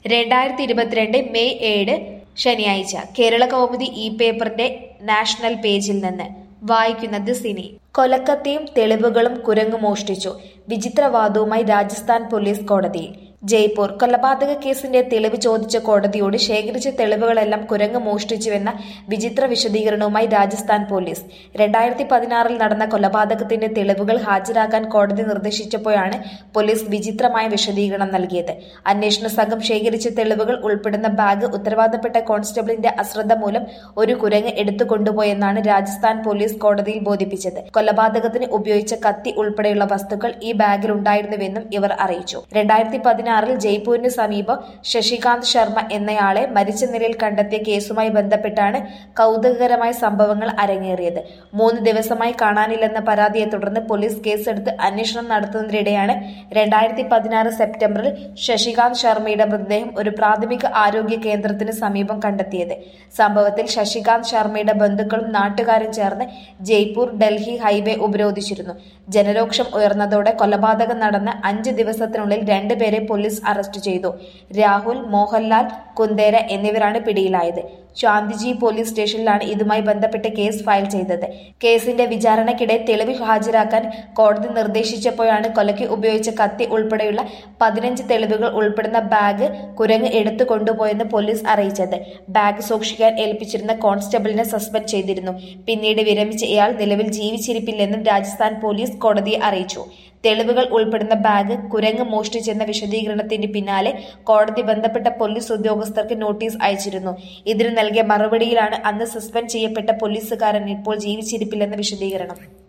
രണ്ടായിരത്തി ഇരുപത്തിരണ്ട് മെയ് ഏഴ് ശനിയാഴ്ച കേരള കൗമുദി ഈ പേപ്പറിന്റെ നാഷണൽ പേജിൽ നിന്ന് വായിക്കുന്നത് സിനി കൊലക്കത്തിയും തെളിവുകളും കുരങ്ങു മോഷ്ടിച്ചു വിചിത്രവാദവുമായി രാജസ്ഥാൻ പോലീസ് കോടതിയിൽ ജയ്പൂർ കൊലപാതക കേസിന്റെ തെളിവ് ചോദിച്ച കോടതിയോട് ശേഖരിച്ച തെളിവുകളെല്ലാം കുരങ്ങ് മോഷ്ടിച്ചുവെന്ന വിചിത്ര വിശദീകരണവുമായി രാജസ്ഥാൻ പോലീസ് രണ്ടായിരത്തി പതിനാറിൽ നടന്ന കൊലപാതകത്തിന്റെ തെളിവുകൾ ഹാജരാക്കാൻ കോടതി നിർദ്ദേശിച്ചപ്പോഴാണ് പോലീസ് വിചിത്രമായ വിശദീകരണം നൽകിയത് അന്വേഷണ സംഘം ശേഖരിച്ച തെളിവുകൾ ഉൾപ്പെടുന്ന ബാഗ് ഉത്തരവാദപ്പെട്ട കോൺസ്റ്റബിളിന്റെ അശ്രദ്ധ മൂലം ഒരു കുരങ്ങ് എടുത്തു കൊണ്ടുപോയെന്നാണ് രാജസ്ഥാൻ പോലീസ് കോടതിയിൽ ബോധിപ്പിച്ചത് കൊലപാതകത്തിന് ഉപയോഗിച്ച കത്തി ഉൾപ്പെടെയുള്ള വസ്തുക്കൾ ഈ ബാഗിൽ ഉണ്ടായിരുന്നുവെന്നും ഇവർ അറിയിച്ചു രണ്ടായിരത്തി പതിനാറിൽ ജയ്പൂരിന് സമീപം ശശികാന്ത് ശർമ്മ എന്നയാളെ മരിച്ച നിലയിൽ കണ്ടെത്തിയ കേസുമായി ബന്ധപ്പെട്ടാണ് കൗതുകകരമായ സംഭവങ്ങൾ അരങ്ങേറിയത് മൂന്ന് ദിവസമായി കാണാനില്ലെന്ന പരാതിയെ തുടർന്ന് പോലീസ് കേസെടുത്ത് അന്വേഷണം നടത്തുന്നതിനിടെയാണ് രണ്ടായിരത്തി പതിനാറ് സെപ്റ്റംബറിൽ ശശികാന്ത് ശർമ്മയുടെ മൃതദേഹം ഒരു പ്രാഥമിക ആരോഗ്യ കേന്ദ്രത്തിന് സമീപം കണ്ടെത്തിയത് സംഭവത്തിൽ ശശികാന്ത് ശർമ്മയുടെ ബന്ധുക്കളും നാട്ടുകാരും ചേർന്ന് ജയ്പൂർ ഡൽഹി ഹൈവേ ഉപരോധിച്ചിരുന്നു ജനരോക്ഷം ഉയർന്നതോടെ കൊലപാതകം നടന്ന അഞ്ച് ദിവസത്തിനുള്ളിൽ രണ്ടുപേരെ പോലീസ് അറസ്റ്റ് ചെയ്തു രാഹുൽ മോഹൻലാൽ കുന്ദേര എന്നിവരാണ് പിടിയിലായത് ശാന്തിജി പോലീസ് സ്റ്റേഷനിലാണ് ഇതുമായി ബന്ധപ്പെട്ട് കേസ് ഫയൽ ചെയ്തത് കേസിന്റെ വിചാരണയ്ക്കിടെ തെളിവ് ഹാജരാക്കാൻ കോടതി നിർദ്ദേശിച്ചപ്പോഴാണ് കൊലയ്ക്ക് ഉപയോഗിച്ച കത്തി ഉൾപ്പെടെയുള്ള പതിനഞ്ച് തെളിവുകൾ ഉൾപ്പെടുന്ന ബാഗ് കുരങ്ങ് എടുത്തു കൊണ്ടുപോയെന്ന് പോലീസ് അറിയിച്ചത് ബാഗ് സൂക്ഷിക്കാൻ ഏൽപ്പിച്ചിരുന്ന കോൺസ്റ്റബിളിനെ സസ്പെൻഡ് ചെയ്തിരുന്നു പിന്നീട് വിരമിച്ച ഇയാൾ നിലവിൽ ജീവിച്ചിരിപ്പില്ലെന്നും രാജസ്ഥാൻ പോലീസ് കോടതിയെ അറിയിച്ചു തെളിവുകൾ ഉൾപ്പെടുന്ന ബാഗ് കുരങ്ങ് മോഷ്ടിച്ചെന്ന വിശദീകരണത്തിന് പിന്നാലെ കോടതി ബന്ധപ്പെട്ട പോലീസ് ഉദ്യോഗസ്ഥർക്ക് നോട്ടീസ് അയച്ചിരുന്നു ഇതിന് നൽകിയ മറുപടിയിലാണ് അന്ന് സസ്പെൻഡ് ചെയ്യപ്പെട്ട പോലീസുകാരൻ ഇപ്പോൾ ജീവിച്ചിരിപ്പില്ലെന്ന വിശദീകരണം